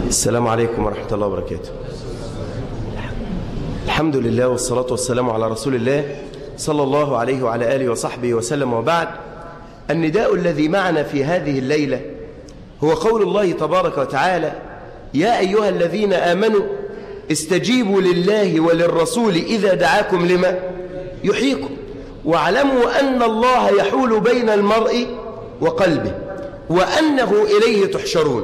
السلام عليكم ورحمة الله وبركاته الحمد لله والصلاة والسلام على رسول الله صلى الله عليه وعلى آله وصحبه وسلم وبعد النداء الذي معنا في هذه الليلة هو قول الله تبارك وتعالى يا أيها الذين آمنوا استجيبوا لله وللرسول إذا دعاكم لما يحييكم واعلموا أن الله يحول بين المرء وقلبه وأنه إليه تحشرون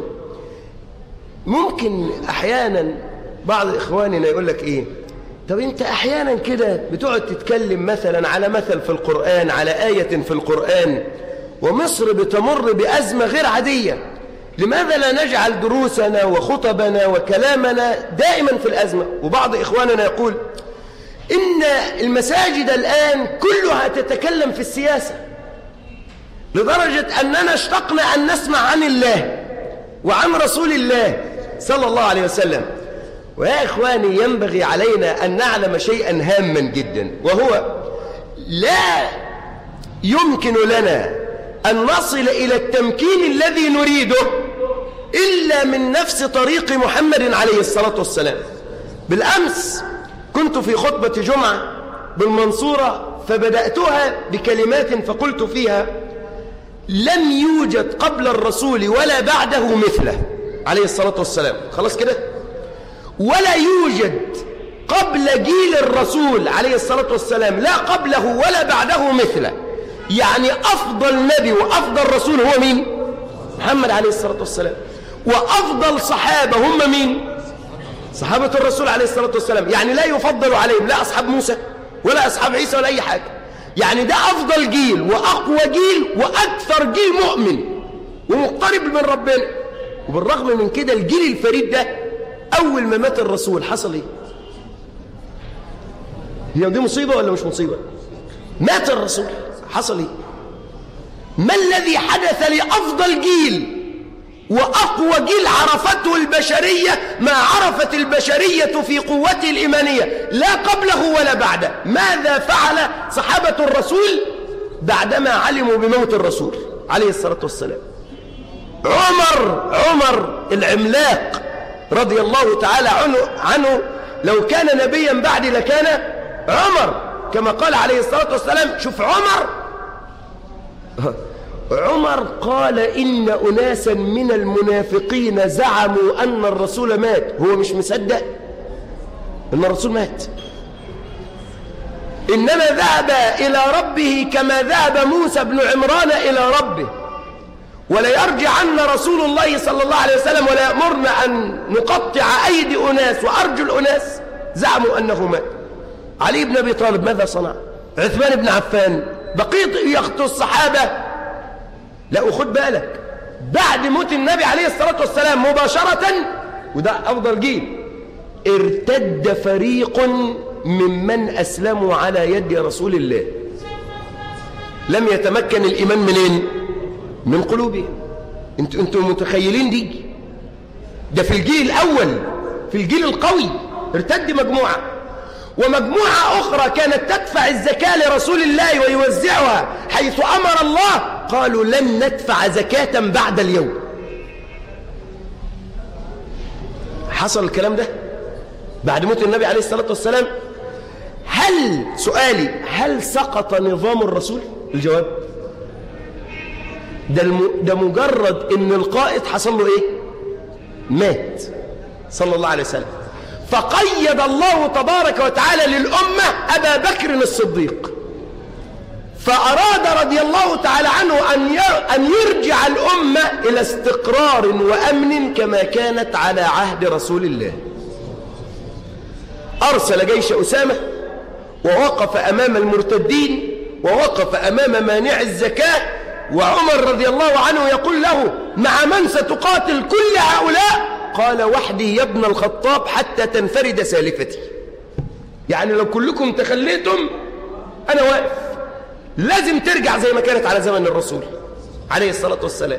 ممكن أحيانا بعض إخواننا يقول لك إيه طب أنت أحيانا كده بتقعد تتكلم مثلا على مثل في القرآن على آية في القرآن ومصر بتمر بأزمة غير عادية لماذا لا نجعل دروسنا وخطبنا وكلامنا دائما في الأزمة وبعض إخواننا يقول إن المساجد الآن كلها تتكلم في السياسة لدرجة أننا اشتقنا أن نسمع عن الله وعن رسول الله صلى الله عليه وسلم ويا إخواني ينبغي علينا أن نعلم شيئا هاما جدا وهو لا يمكن لنا أن نصل إلى التمكين الذي نريده إلا من نفس طريق محمد عليه الصلاة والسلام بالأمس كنت في خطبة جمعة بالمنصورة فبدأتها بكلمات فقلت فيها لم يوجد قبل الرسول ولا بعده مثله عليه الصلاة والسلام خلاص كده ولا يوجد قبل جيل الرسول عليه الصلاة والسلام لا قبله ولا بعده مثله يعني أفضل نبي وأفضل رسول هو مين محمد عليه الصلاة والسلام وأفضل صحابة هم مين صحابة الرسول عليه الصلاة والسلام يعني لا يفضل عليهم لا أصحاب موسى ولا أصحاب عيسى ولا أي حاجة يعني ده أفضل جيل وأقوى جيل وأكثر جيل مؤمن ومقترب من ربنا وبالرغم من كده الجيل الفريد ده أول ما مات الرسول حصل إيه هي دي مصيبة ولا مش مصيبة مات الرسول حصل إيه ما الذي حدث لأفضل جيل وأقوى جيل عرفته البشرية ما عرفت البشرية في قوته الإيمانية لا قبله ولا بعده ماذا فعل صحابة الرسول بعدما علموا بموت الرسول عليه الصلاة والسلام عمر عمر العملاق رضي الله تعالى عنه, عنه لو كان نبيا بعد لكان عمر كما قال عليه الصلاة والسلام شوف عمر عمر قال إن أناسا من المنافقين زعموا أن الرسول مات هو مش مصدق أن الرسول مات إنما ذهب إلى ربه كما ذهب موسى بن عمران إلى ربه ولا يرجع عنا رسول الله صلى الله عليه وسلم ولا يأمرنا أن نقطع أيدي أناس وأرجل أناس زعموا أنه مات علي بن أبي طالب ماذا صنع عثمان بن عفان بقية يخطو الصحابة لا وخد بالك بعد موت النبي عليه الصلاة والسلام مباشرة وده أفضل جيل ارتد فريق ممن أسلموا على يد رسول الله لم يتمكن الإيمان منين من قلوبهم انتوا انتوا متخيلين دي ده في الجيل الأول في الجيل القوي ارتد مجموعة ومجموعة أخرى كانت تدفع الزكاة لرسول الله ويوزعها حيث أمر الله قالوا لن ندفع زكاة بعد اليوم حصل الكلام ده بعد موت النبي عليه الصلاة والسلام هل سؤالي هل سقط نظام الرسول الجواب ده, الم... ده مجرد ان القائد حصل له ايه مات صلى الله عليه وسلم فقيد الله تبارك وتعالى للأمة أبا بكر الصديق فأراد رضي الله تعالى عنه أن يرجع الأمة إلى استقرار وأمن كما كانت على عهد رسول الله أرسل جيش أسامة ووقف أمام المرتدين ووقف أمام مانع الزكاة وعمر رضي الله عنه يقول له مع من ستقاتل كل هؤلاء قال وحدي يا ابن الخطاب حتى تنفرد سالفتي يعني لو كلكم تخليتم أنا واقف لازم ترجع زي ما كانت على زمن الرسول عليه الصلاة والسلام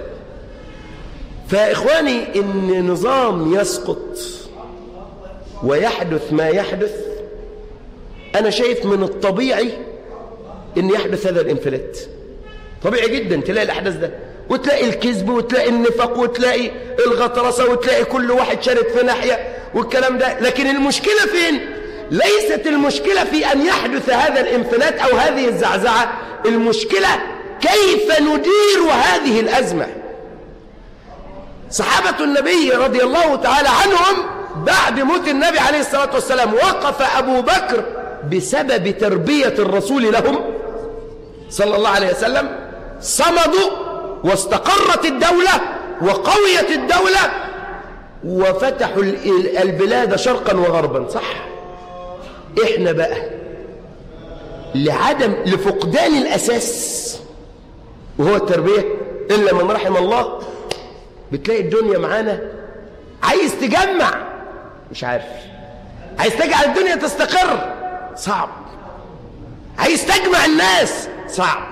فإخواني إن نظام يسقط ويحدث ما يحدث أنا شايف من الطبيعي إن يحدث هذا الانفلات طبيعي جدا تلاقي الأحداث ده وتلاقي الكذب وتلاقي النفاق وتلاقي الغطرسة وتلاقي كل واحد شارد في ناحية والكلام ده لكن المشكلة فين ليست المشكلة في أن يحدث هذا الانفلات أو هذه الزعزعة المشكلة كيف ندير هذه الأزمة صحابة النبي رضي الله تعالى عنهم بعد موت النبي عليه الصلاة والسلام وقف أبو بكر بسبب تربية الرسول لهم صلى الله عليه وسلم صمدوا واستقرت الدولة وقويت الدولة وفتحوا البلاد شرقا وغربا صح احنا بقى لعدم لفقدان الأساس وهو التربية إلا من رحم الله بتلاقي الدنيا معانا عايز تجمع مش عارف عايز تجعل الدنيا تستقر صعب عايز تجمع الناس صعب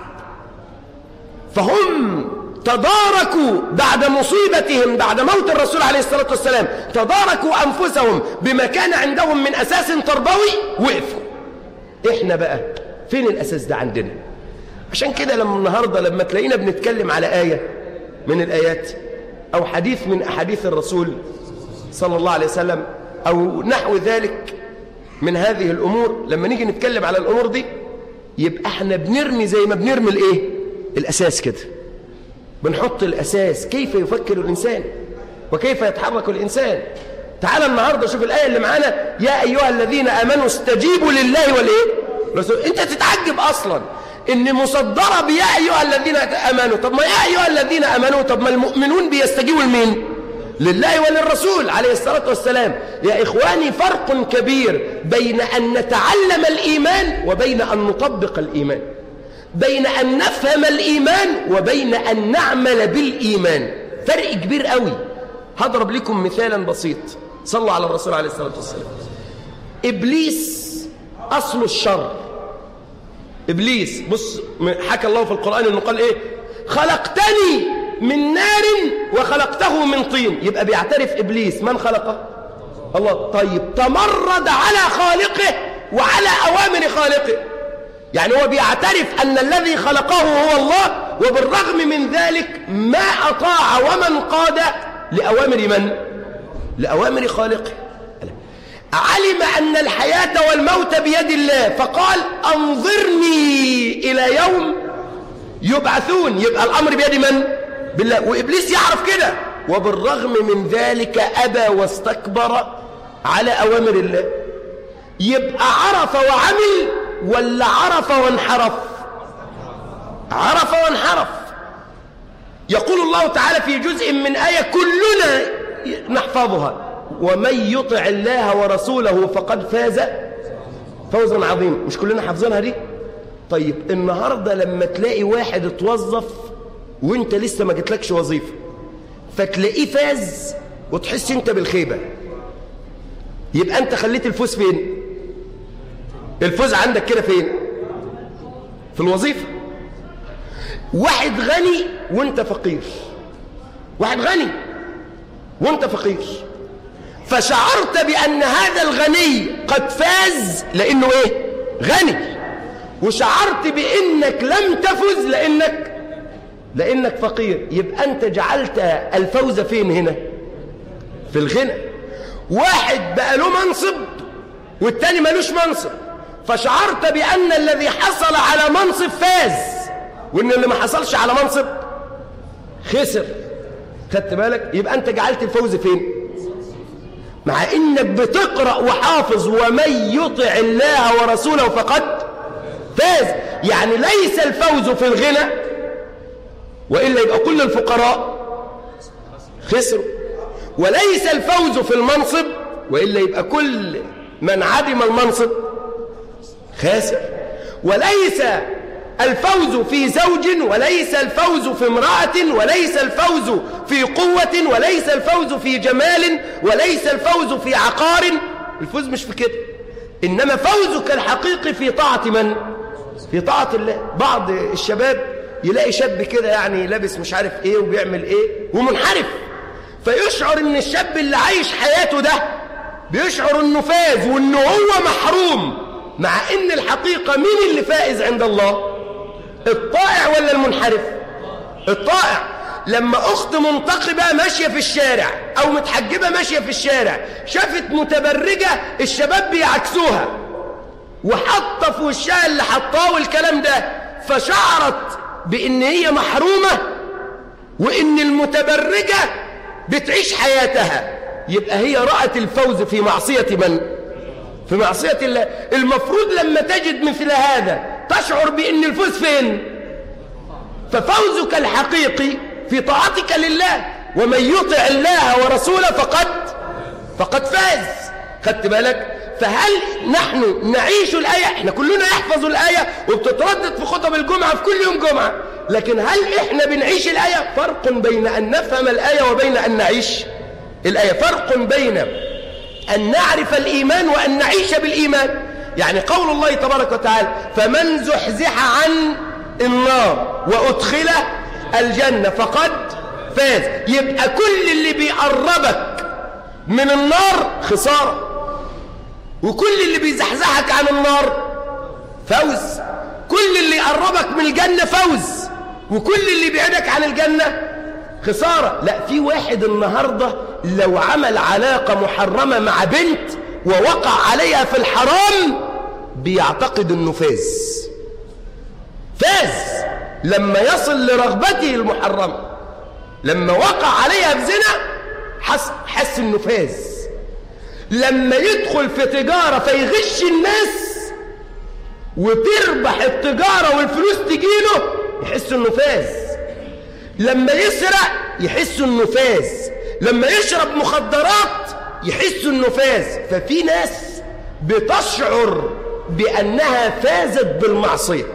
فهم تداركوا بعد مصيبتهم بعد موت الرسول عليه الصلاة والسلام تداركوا أنفسهم بما كان عندهم من أساس تربوي وقفوا إحنا بقى فين الأساس ده عندنا عشان كده لما النهاردة لما تلاقينا بنتكلم على آية من الآيات أو حديث من أحاديث الرسول صلى الله عليه وسلم أو نحو ذلك من هذه الأمور لما نيجي نتكلم على الأمور دي يبقى احنا بنرمي زي ما بنرمي الايه الأساس كده بنحط الأساس كيف يفكر الإنسان وكيف يتحرك الإنسان تعال النهاردة شوف الآية اللي معانا يا أيها الذين آمنوا استجيبوا لله والإيه رسول أنت تتعجب أصلا إن مصدرة بيا أيها الذين آمنوا طب ما يا أيها الذين آمنوا طب ما المؤمنون بيستجيبوا لمين لله وللرسول عليه الصلاة والسلام يا إخواني فرق كبير بين أن نتعلم الإيمان وبين أن نطبق الإيمان بين أن نفهم الإيمان وبين أن نعمل بالإيمان فرق كبير قوي هضرب لكم مثالا بسيط صلوا على الرسول عليه الصلاة والسلام إبليس أصل الشر إبليس بص حكى الله في القرآن أنه قال إيه خلقتني من نار وخلقته من طين يبقى بيعترف إبليس من خلقه الله طيب تمرد على خالقه وعلى أوامر خالقه يعني هو بيعترف أن الذي خلقه هو الله وبالرغم من ذلك ما أطاع ومن قاد لأوامر من؟ لأوامر خالقه علم أن الحياة والموت بيد الله فقال أنظرني إلى يوم يبعثون يبقى الأمر بيد من؟ بالله وإبليس يعرف كده وبالرغم من ذلك أبى واستكبر على أوامر الله يبقى عرف وعمل ولا عرف وانحرف عرف وانحرف يقول الله تعالى في جزء من آية كلنا نحفظها ومن يطع الله ورسوله فقد فاز فوزا عظيما مش كلنا حافظينها دي طيب النهاردة لما تلاقي واحد اتوظف وانت لسه ما جاتلكش وظيفة فتلاقيه فاز وتحس انت بالخيبة يبقى انت خليت الفوز فين الفوز عندك كده فين في الوظيفة واحد غني وانت فقير واحد غني وانت فقير فشعرت بأن هذا الغني قد فاز لأنه ايه غني وشعرت بأنك لم تفز لأنك لأنك فقير يبقى أنت جعلت الفوز فين هنا في الغنى واحد بقى له منصب والتاني ملوش منصب فشعرت بأن الذي حصل على منصب فاز وأن اللي ما حصلش على منصب خسر خدت بالك يبقى أنت جعلت الفوز فين مع إنك بتقرأ وحافظ ومن يطع الله ورسوله فقد فاز يعني ليس الفوز في الغنى وإلا يبقى كل الفقراء خسروا وليس الفوز في المنصب وإلا يبقى كل من عدم المنصب خاسر وليس الفوز في زوج وليس الفوز في امرأة وليس الفوز في قوة وليس الفوز في جمال وليس الفوز في عقار الفوز مش في كده إنما فوزك الحقيقي في طاعة من؟ في طاعة الله بعض الشباب يلاقي شاب كده يعني لابس مش عارف ايه وبيعمل ايه ومنحرف فيشعر ان الشاب اللي عايش حياته ده بيشعر انه فاز وانه هو محروم مع ان الحقيقة مين اللي فائز عند الله الطائع ولا المنحرف الطائع لما أخت منتقبة ماشية في الشارع أو متحجبة ماشية في الشارع شافت متبرجة الشباب بيعكسوها وحاطة في وشها اللي حطاه والكلام ده فشعرت بإن هي محرومة وإن المتبرجة بتعيش حياتها يبقى هي رأت الفوز في معصية من؟ في معصية الله المفروض لما تجد مثل هذا تشعر بأن الفوز فين؟ ففوزك الحقيقي في طاعتك لله ومن يطع الله ورسوله فقد فقد فاز خدت بالك فهل نحن نعيش الآية احنا كلنا يحفظ الآية وبتتردد في خطب الجمعة في كل يوم جمعة لكن هل احنا بنعيش الآية فرق بين أن نفهم الآية وبين أن نعيش الآية فرق بين أن نعرف الإيمان وأن نعيش بالإيمان يعني قول الله تبارك وتعالى فمن زحزح عن النار وأدخل الجنة فقد فاز يبقى كل اللي بيقربك من النار خسارة وكل اللي بيزحزحك عن النار فوز كل اللي يقربك من الجنة فوز وكل اللي بيعدك عن الجنة خسارة لا في واحد النهاردة لو عمل علاقة محرمة مع بنت ووقع عليها في الحرام بيعتقد انه فاز فاز لما يصل لرغبته المحرمة لما وقع عليها بزنا حس, حس انه فاز لما يدخل في تجارة فيغش الناس وتربح التجارة والفلوس تجيله يحس انه فاز لما يسرق يحس انه فاز لما يشرب مخدرات يحس انه فاز ففي ناس بتشعر بانها فازت بالمعصيه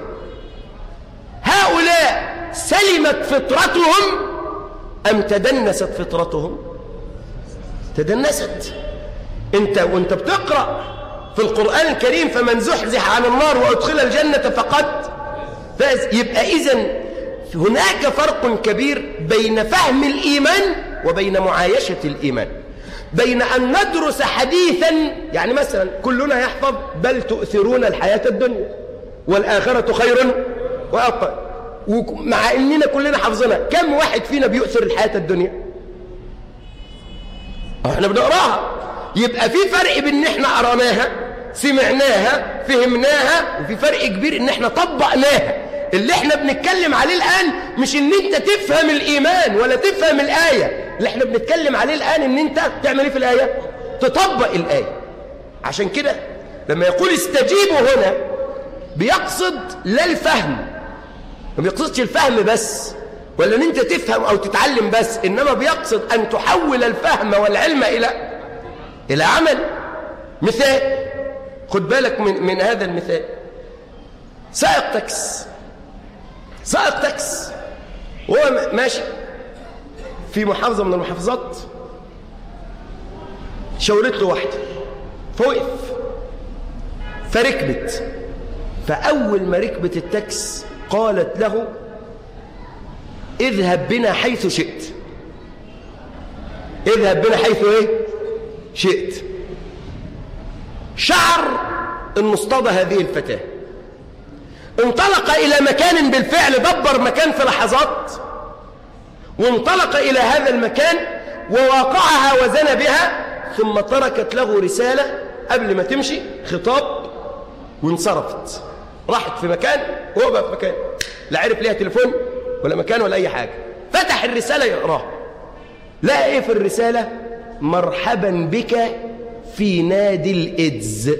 هؤلاء سلمت فطرتهم ام تدنست فطرتهم تدنست انت وانت بتقرا في القران الكريم فمن زحزح عن النار وادخل الجنه فقد فاز يبقى اذا هناك فرق كبير بين فهم الإيمان وبين معايشة الإيمان بين أن ندرس حديثا يعني مثلا كلنا يحفظ بل تؤثرون الحياة الدنيا والآخرة خير وأبقى ومع أننا كلنا حافظنا كم واحد فينا بيؤثر الحياة الدنيا احنا بنقراها يبقى في فرق بين ان احنا قراناها سمعناها فهمناها وفي فرق كبير ان احنا طبقناها اللي احنا بنتكلم عليه الآن مش ان انت تفهم الإيمان ولا تفهم الآية اللي احنا بنتكلم عليه الآن ان انت تعمل ايه في الآية تطبق الآية عشان كده لما يقول استجيبوا هنا بيقصد لا الفهم ما بيقصدش الفهم بس ولا ان انت تفهم او تتعلم بس انما بيقصد ان تحول الفهم والعلم الى الى عمل مثال خد بالك من, من هذا المثال سائق تاكس سائق تاكس وهو ماشي في محافظة من المحافظات شاورت له واحدة فوقف فركبت فأول ما ركبت التاكس قالت له اذهب بنا حيث شئت اذهب بنا حيث ايه شئت شعر ان اصطاد هذه الفتاه انطلق إلى مكان بالفعل دبر مكان في لحظات وانطلق إلى هذا المكان وواقعها وزن بها ثم تركت له رسالة قبل ما تمشي خطاب وانصرفت راحت في مكان وهو بقى في مكان لا عرف ليها تليفون ولا مكان ولا أي حاجة فتح الرسالة يقراها لقى ايه في الرسالة مرحبا بك في نادي الإدز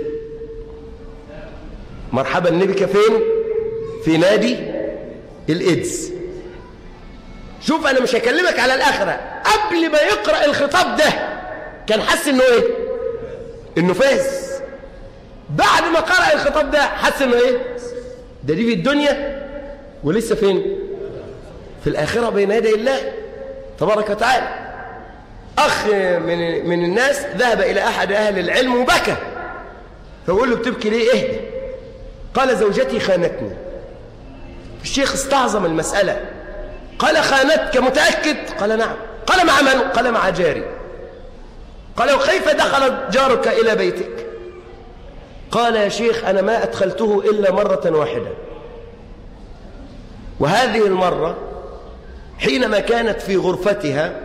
مرحبا بك فين في نادي الإدز شوف أنا مش هكلمك على الآخرة قبل ما يقرأ الخطاب ده كان حس إنه إيه إنه فاز بعد ما قرأ الخطاب ده حس إنه إيه ده دي في الدنيا ولسه فين في الآخرة بين يدي الله تبارك وتعالى أخ من, من الناس ذهب إلى أحد أهل العلم وبكى فقول له بتبكي ليه اهدى قال زوجتي خانتني الشيخ استعظم المسألة قال خانتك متأكد قال نعم قال مع من قال مع جاري قال وكيف دخل جارك إلى بيتك قال يا شيخ أنا ما أدخلته إلا مرة واحدة وهذه المرة حينما كانت في غرفتها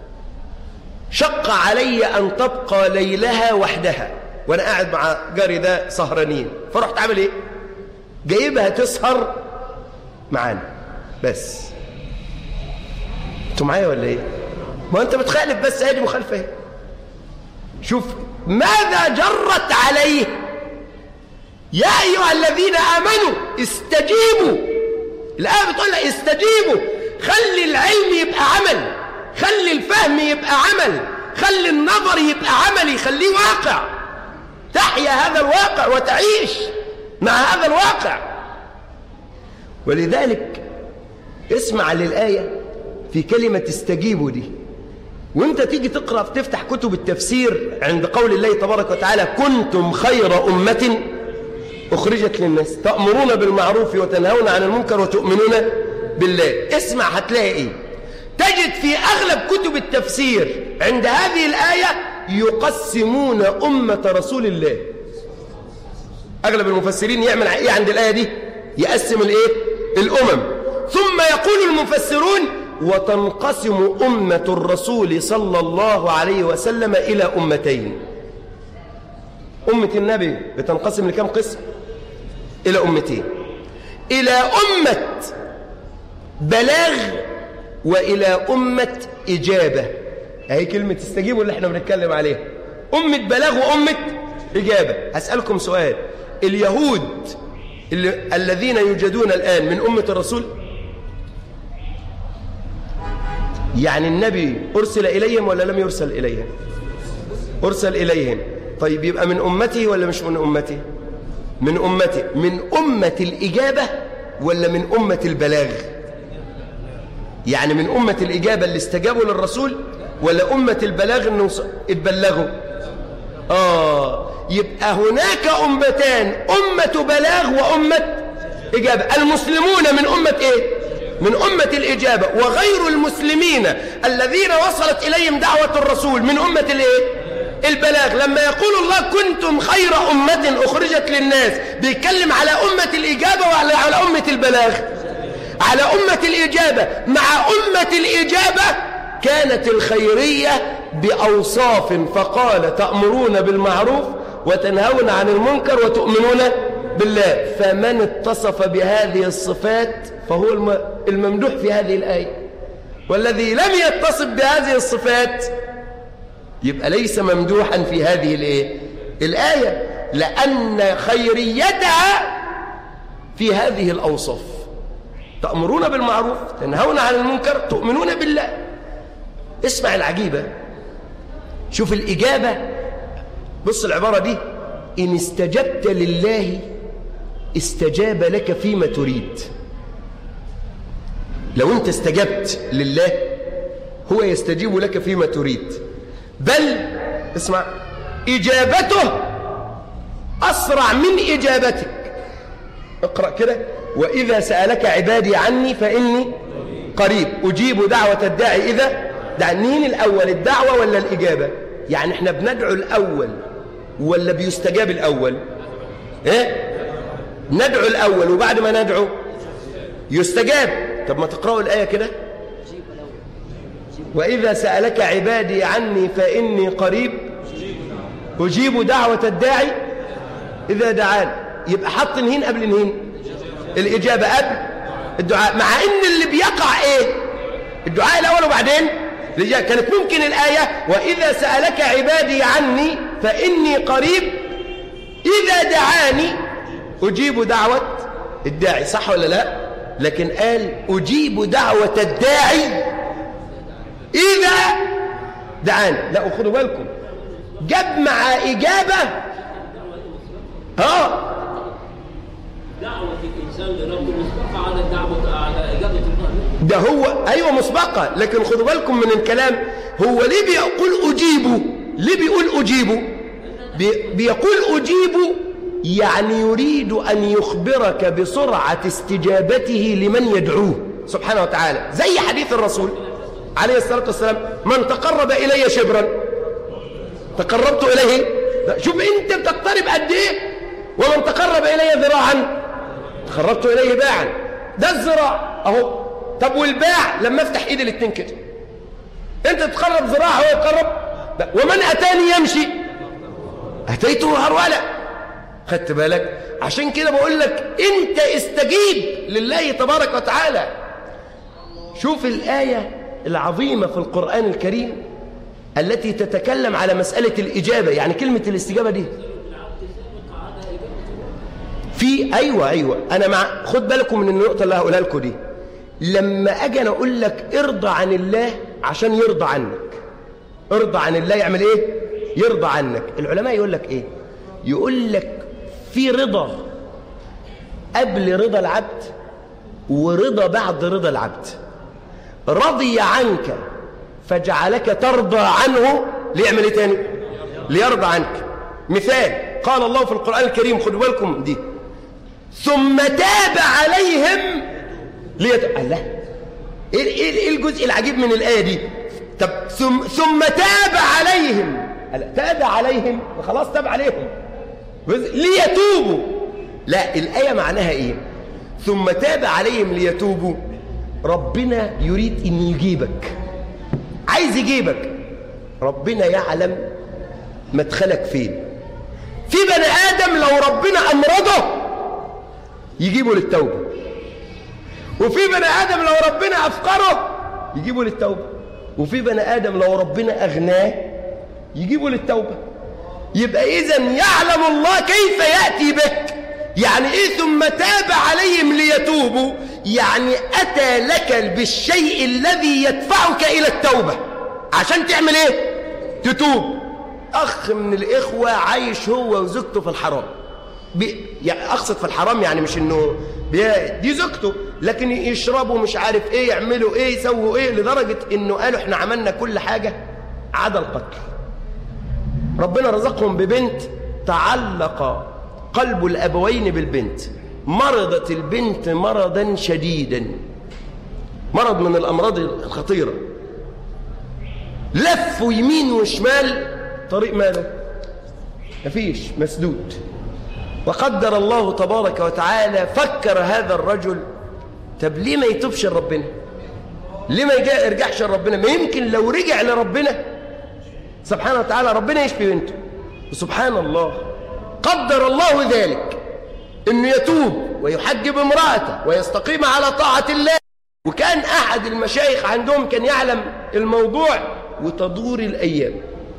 شق علي أن تبقى ليلها وحدها وأنا قاعد مع جاري ده سهرانين فرحت عامل إيه جايبها تسهر معانا بس انتوا معايا ولا ايه ما انت بتخالف بس هذه مخالفه ايه شوف ماذا جرت عليه يا ايها الذين امنوا استجيبوا الايه بتقول لك استجيبوا خلي العلم يبقى عمل خلي الفهم يبقى عمل خلي النظر يبقى عملي خليه واقع تحيا هذا الواقع وتعيش مع هذا الواقع ولذلك اسمع للآية في كلمة استجيبوا دي وانت تيجي تقرأ تفتح كتب التفسير عند قول الله تبارك وتعالى كنتم خير أمة أخرجت للناس تأمرون بالمعروف وتنهون عن المنكر وتؤمنون بالله اسمع هتلاقي ايه تجد في أغلب كتب التفسير عند هذه الآية يقسمون أمة رسول الله أغلب المفسرين يعمل إيه عند الآية دي يقسم الإيه الأمم ثم يقول المفسرون وتنقسم أمة الرسول صلى الله عليه وسلم إلى أمتين أمة النبي بتنقسم لكم قسم إلى أمتين إلى أمة بلاغ وإلى أمة إجابة أهي كلمة استجيبوا اللي احنا بنتكلم عليها أمة بلاغ وأمة إجابة أسألكم سؤال اليهود اللي الذين يوجدون الآن من أمة الرسول يعني النبي أرسل إليهم ولا لم يرسل إليهم أرسل إليهم طيب يبقى من أمته ولا مش من أمته من أمته من أمة الإجابة ولا من أمة البلاغ يعني من أمة الإجابة اللي استجابوا للرسول ولا أمة البلاغ أنه اتبلغوا آه يبقى هناك أمتان أمة بلاغ وأمة إجابة المسلمون من أمة إيه؟ من أمة الإجابة وغير المسلمين الذين وصلت إليهم دعوة الرسول من أمة الإيه؟ البلاغ لما يقول الله كنتم خير أمة أخرجت للناس بيتكلم على أمة الإجابة وعلى على أمة البلاغ على أمة الإجابة مع أمة الإجابة كانت الخيرية بأوصاف فقال تأمرون بالمعروف وتنهون عن المنكر وتؤمنون بالله فمن اتصف بهذه الصفات فهو الممدوح في هذه الآية والذي لم يتصف بهذه الصفات يبقى ليس ممدوحا في هذه الإيه؟ الآية لأن خيريتها في هذه الأوصاف تأمرون بالمعروف تنهون عن المنكر تؤمنون بالله اسمع العجيبة شوف الإجابة بص العبارة دي إن استجبت لله استجاب لك فيما تريد لو أنت استجبت لله هو يستجيب لك فيما تريد بل اسمع إجابته أسرع من إجابتك اقرأ كده وإذا سألك عبادي عني فإني قريب أجيب دعوة الداعي إذا دعنين الأول الدعوة ولا الإجابة يعني احنا بندعو الأول ولا بيستجاب الأول ايه ندعو الأول وبعد ما ندعو يستجاب طب ما تقرأوا الآية كده وإذا سألك عبادي عني فإني قريب أجيب دعوة الداعي إذا دعان يبقى حط نهين قبل نهين الإجابة قبل الدعاء مع إن اللي بيقع إيه الدعاء الأول وبعدين كانت ممكن الآية وإذا سألك عبادي عني فإني قريب إذا دعاني أجيب دعوة الداعي صح ولا لا لكن قال أجيب دعوة الداعي إذا دعاني لا خدوا بالكم جاب مع إجابة ها دعوة الإنسان لربه مسبقة على الدعوة على إجابة الله ده هو أيوة مسبقة لكن خدوا بالكم من الكلام هو ليه بيقول أجيبه ليه بيقول أجيبه بي بيقول أجيبه يعني يريد أن يخبرك بسرعة استجابته لمن يدعوه سبحانه وتعالى زي حديث الرسول عليه الصلاة والسلام من تقرب إلي شبرا تقربت إليه شوف أنت بتقترب قد إيه ومن تقرب إلي ذراعا تقربت إليه باعا ده الذراع أهو طب والباع لما افتح ايدي الاتنين كده انت تقرب ذراعه وهو يقرب ومن اتاني يمشي اتيته هرولا خدت بالك عشان كده بقول لك انت استجيب لله تبارك وتعالى شوف الآية العظيمة في القرآن الكريم التي تتكلم على مسألة الإجابة يعني كلمة الاستجابة دي في أيوة أيوة أنا مع خد بالكم من النقطة اللي هقولها لكم دي لما أجي أنا أقول لك ارضى عن الله عشان يرضى عنك ارضى عن الله يعمل إيه يرضى عنك العلماء يقول لك إيه يقول لك في رضا قبل رضا العبد ورضا بعد رضا العبد رضي عنك فجعلك ترضى عنه ليعمل ايه تاني ليرضى عنك مثال قال الله في القرآن الكريم خدوا بالكم دي ثم تاب عليهم ليت... الله ايه ايه إيه الجزء العجيب من الآية دي طب ثم, ثم تاب عليهم قال تاب عليهم خلاص تاب عليهم ليتوبوا لا الآية معناها ايه ثم تاب عليهم ليتوبوا ربنا يريد ان يجيبك عايز يجيبك ربنا يعلم مدخلك فين في بني ادم لو ربنا امرضه يجيبه للتوبه وفي بني ادم لو ربنا افقره يجيبه للتوبه وفي بني ادم لو ربنا اغناه يجيبه للتوبه يبقى اذا يعلم الله كيف ياتي بك يعني ايه ثم تاب عليهم ليتوبوا يعني اتى لك بالشيء الذي يدفعك الى التوبه عشان تعمل ايه تتوب اخ من الاخوه عايش هو وزوجته في الحرام بي... يعني اقصد في الحرام يعني مش انه بي... دي زوجته لكن يشربوا مش عارف ايه يعملوا ايه يسووا ايه لدرجه انه قالوا احنا عملنا كل حاجه عدا القتل ربنا رزقهم ببنت تعلق قلب الأبوين بالبنت مرضت البنت مرضا شديدا مرض من الأمراض الخطيرة لفوا يمين وشمال طريق ماله مفيش مسدود وقدر الله تبارك وتعالى فكر هذا الرجل طب ليه ما يتوبش لربنا ليه ما يرجعش لربنا ما يمكن لو رجع لربنا سبحانه وتعالى ربنا يشفي بنته وسبحان الله قدر الله ذلك انه يتوب ويحجب امرأته ويستقيم على طاعة الله وكان احد المشايخ عندهم كان يعلم الموضوع وتدور الايام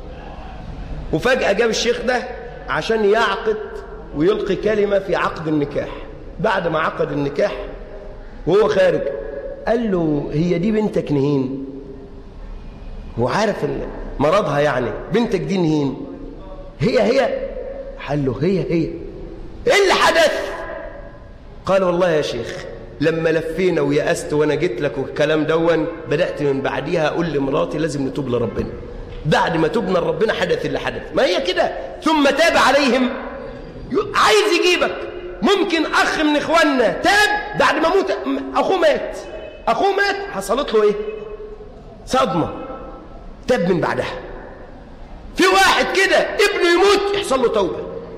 وفجأة جاب الشيخ ده عشان يعقد ويلقي كلمة في عقد النكاح بعد ما عقد النكاح وهو خارج قال له هي دي بنتك نهين هو عارف مرضها يعني بنتك دي نهين هي هي قال له هي هي ايه اللي حدث قال والله يا شيخ لما لفينا ويأست وانا جيت لك والكلام دون بدأت من بعديها اقول لمراتي لازم نتوب لربنا بعد ما تبنا لربنا حدث اللي حدث ما هي كده ثم تاب عليهم عايز يجيبك ممكن اخ من اخواننا تاب بعد ما موت اخوه مات اخوه مات حصلت له ايه صدمه تاب من بعدها في واحد كده ابنه يموت يحصل له توبه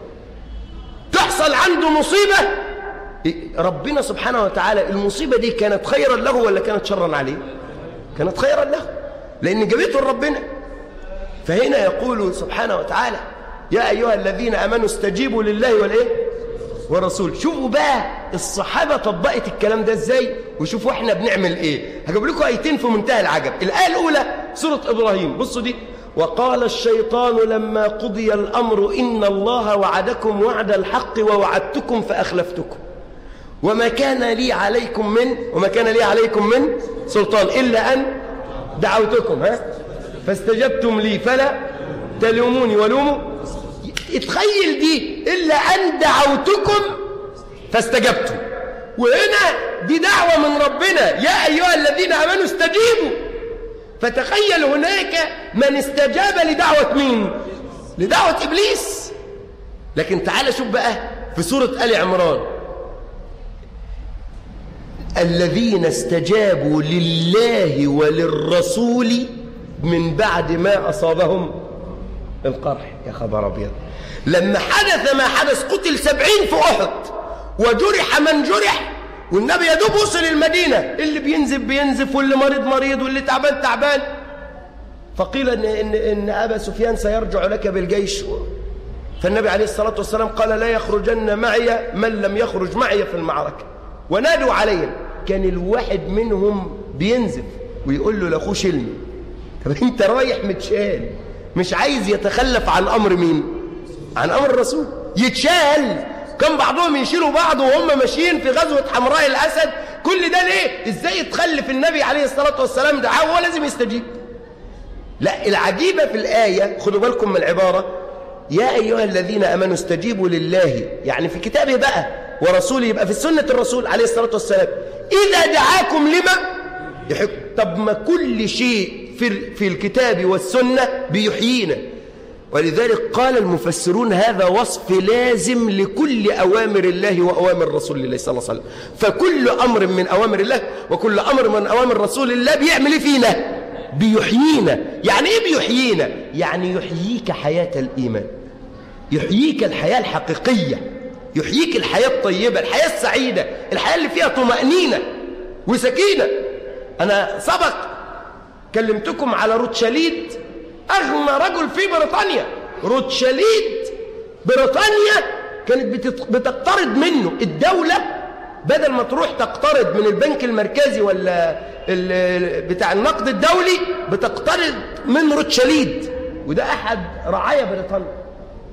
تحصل عنده مصيبه ربنا سبحانه وتعالى المصيبه دي كانت خيرا له ولا كانت شرا عليه كانت خيرا له لان جابته لربنا فهنا يقول سبحانه وتعالى يا ايها الذين امنوا استجيبوا لله والايه والرسول شوفوا بقى الصحابه طبقت الكلام ده ازاي وشوفوا احنا بنعمل ايه هجيب لكم ايتين في منتهى العجب الايه الاولى سوره ابراهيم بصوا دي وقال الشيطان لما قضي الامر ان الله وعدكم وعد الحق ووعدتكم فاخلفتكم وما كان لي عليكم من وما كان لي عليكم من سلطان الا ان دعوتكم ها فاستجبتم لي فلا تلوموني ولوموا اتخيل دي إلا أن دعوتكم فاستجبتم وهنا دي دعوة من ربنا يا أيها الذين آمنوا استجيبوا فتخيل هناك من استجاب لدعوة مين لدعوة إبليس لكن تعال شوف بقى في سورة آل عمران الذين استجابوا لله وللرسول من بعد ما أصابهم القرح يا خبر أبيض لما حدث ما حدث قتل سبعين في أحد وجرح من جرح والنبي يا دوب وصل المدينة اللي بينزف بينزف واللي مريض مريض واللي تعبان تعبان فقيل إن, إن, إن أبا سفيان سيرجع لك بالجيش فالنبي عليه الصلاة والسلام قال لا يخرجن معي من لم يخرج معي في المعركة ونادوا عليهم كان الواحد منهم بينزف ويقول له لاخوه شيلني طب انت رايح متشال مش عايز يتخلف عن امر مين عن امر الرسول يتشال كان بعضهم يشيلوا بعض وهم ماشيين في غزوة حمراء الأسد كل ده ليه ازاي يتخلف النبي عليه الصلاة والسلام ده هو لازم يستجيب لا العجيبة في الآية خدوا بالكم من العبارة يا أيها الذين أمنوا استجيبوا لله يعني في كتابه بقى ورسوله يبقى في سنة الرسول عليه الصلاة والسلام إذا دعاكم لما يحق طب ما كل شيء في, في الكتاب والسنة بيحيينا ولذلك قال المفسرون هذا وصف لازم لكل أوامر الله وأوامر رسول الله صلى الله عليه وسلم فكل أمر من أوامر الله وكل أمر من أوامر رسول الله بيعمل إيه فينا بيحيينا يعني إيه بيحيينا يعني يحييك حياة الإيمان يحييك الحياة الحقيقية يحييك الحياة الطيبة الحياة السعيدة الحياة اللي فيها طمأنينة وسكينة أنا سبق كلمتكم على روتشاليد أغنى رجل في بريطانيا روتشاليد بريطانيا كانت بتقترض منه الدولة بدل ما تروح تقترض من البنك المركزي ولا بتاع النقد الدولي بتقترض من روتشاليد وده أحد رعايا بريطانيا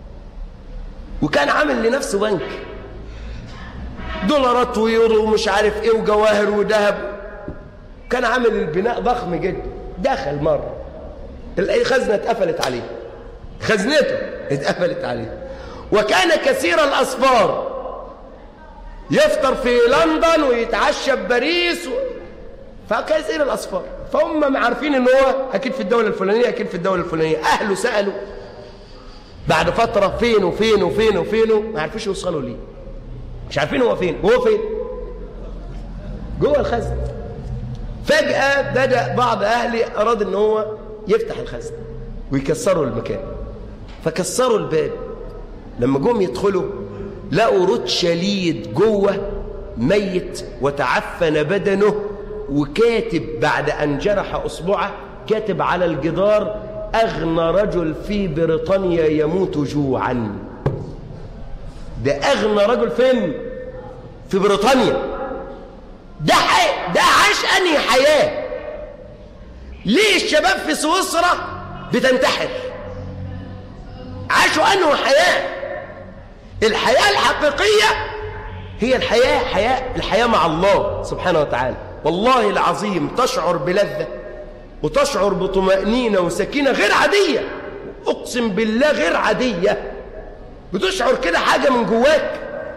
وكان عامل لنفسه بنك دولارات ويورو ومش عارف ايه وجواهر وذهب كان عامل البناء ضخم جدا دخل مرة تلاقي خزنة اتقفلت عليه خزنته اتقفلت عليه وكان كثير الأسفار يفطر في لندن ويتعشى بباريس و... فكثير الأسفار فهم عارفين ان هو أكيد في الدولة الفلانية أكيد في الدولة الفلانية أهله سألوا بعد فترة فين وفين وفين وفين ما عرفوش يوصلوا ليه مش عارفين هو فين وهو فين جوه الخزن فجأة بدأ بعض أهلي أراد أن هو يفتح الخزن ويكسروا المكان فكسروا الباب لما جم يدخلوا لقوا رد شليد جوه ميت وتعفن بدنه وكاتب بعد أن جرح أصبعه كاتب على الجدار أغنى رجل في بريطانيا يموت جوعا ده أغنى رجل فين في بريطانيا ده حي... ده عاش أنهي حياة ليه الشباب في سويسرا بتنتحر عاشوا أنهي حياة الحياة الحقيقية هي الحياة حياة الحياة مع الله سبحانه وتعالى والله العظيم تشعر بلذة وتشعر بطمأنينة وسكينة غير عادية أقسم بالله غير عادية بتشعر كده حاجة من جواك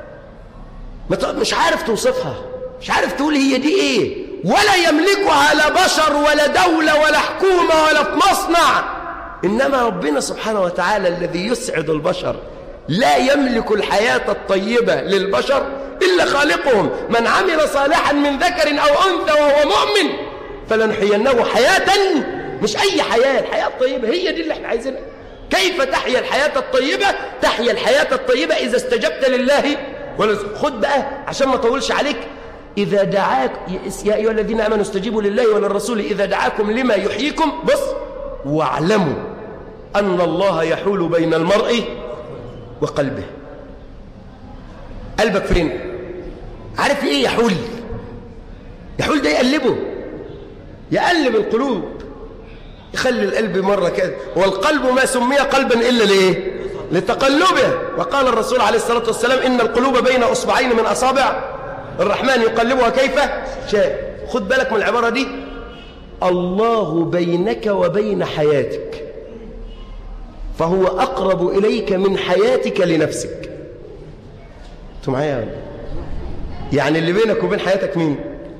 مش عارف توصفها مش عارف تقول هي دي ايه ولا يملكها لا بشر ولا دولة ولا حكومة ولا في مصنع إنما ربنا سبحانه وتعالى الذي يسعد البشر لا يملك الحياة الطيبة للبشر إلا خالقهم من عمل صالحا من ذكر أو أنثى وهو مؤمن فلنحيينه حياة مش أي حياة الحياة الطيبة هي دي اللي احنا عايزينها كيف تحيا الحياة الطيبة تحيا الحياة الطيبة إذا استجبت لله خد بقى عشان ما طولش عليك إذا دعاك يا أيها الذين آمنوا استجيبوا لله وللرسول إذا دعاكم لما يحييكم بص واعلموا أن الله يحول بين المرء وقلبه قلبك فين عارف ايه يحول يحول ده يقلبه يقلب القلوب يخلي القلب مرة كده والقلب ما سمي قلبا إلا ليه لتقلبه وقال الرسول عليه الصلاة والسلام إن القلوب بين أصبعين من أصابع الرحمن يقلبها كيف شاء خد بالك من العبارة دي الله بينك وبين حياتك فهو أقرب إليك من حياتك لنفسك أنتوا معايا يعني اللي بينك وبين حياتك مين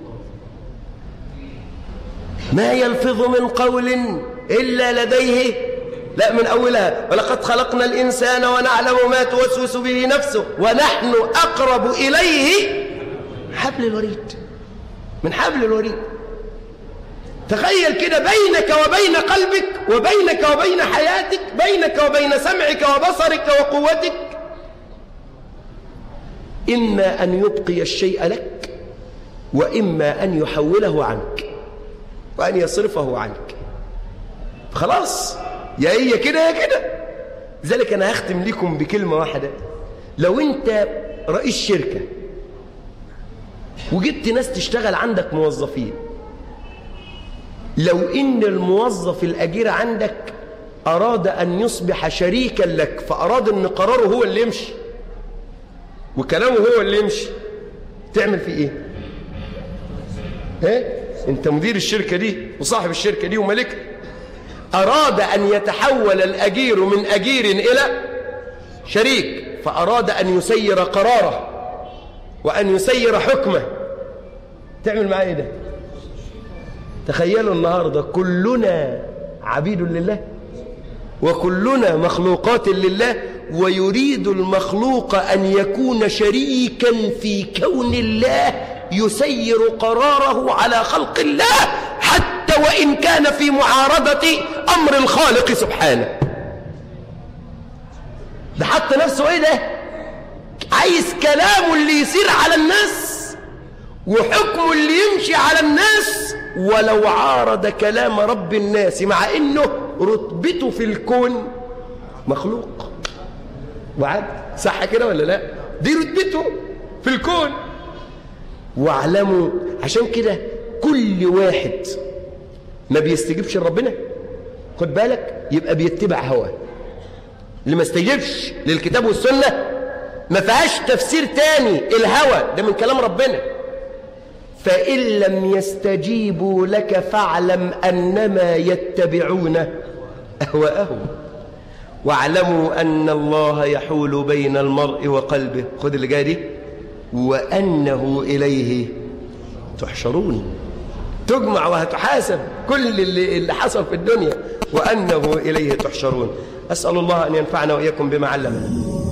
ما يلفظ من قول إلا لديه لا من أولها ولقد خلقنا الإنسان ونعلم ما توسوس به نفسه ونحن أقرب إليه حبل الوريد من حبل الوريد تخيل كده بينك وبين قلبك وبينك وبين حياتك بينك وبين سمعك وبصرك وقوتك إما أن يبقي الشيء لك وإما أن يحوله عنك وأن يصرفه عنك خلاص يا هي كده يا كده لذلك أنا هختم لكم بكلمة واحدة لو أنت رئيس شركة وجبت ناس تشتغل عندك موظفين لو إن الموظف الأجير عندك أراد أن يصبح شريكا لك فأراد أن قراره هو اللي يمشي وكلامه هو اللي يمشي تعمل فيه إيه؟ ها؟ أنت مدير الشركة دي وصاحب الشركة دي وملكها أراد أن يتحول الأجير من أجير إلى شريك فأراد أن يسير قراره وأن يسير حكمه تعمل معاه إيه ده؟ تخيلوا النهاردة كلنا عبيد لله وكلنا مخلوقات لله ويريد المخلوق أن يكون شريكا في كون الله يسير قراره على خلق الله حتى وإن كان في معارضة أمر الخالق سبحانه ده حتى نفسه إيه ده عايز كلامه اللي يسير على الناس وحكمه اللي يمشي على الناس ولو عارض كلام رب الناس مع انه رتبته في الكون مخلوق وعد صح كده ولا لا دي رتبته في الكون واعلموا عشان كده كل واحد ما بيستجيبش لربنا خد بالك يبقى بيتبع هواه اللي ما استجيبش للكتاب والسنه ما فيهاش تفسير تاني الهوى ده من كلام ربنا فإن لم يستجيبوا لك فاعلم أنما يتبعون أهواءهم واعلموا أن الله يحول بين المرء وقلبه خذ اللي جاي دي وأنه إليه تحشرون تجمع وهتحاسب كل اللي, اللي حصل في الدنيا وأنه إليه تحشرون أسأل الله أن ينفعنا وإياكم بما علمنا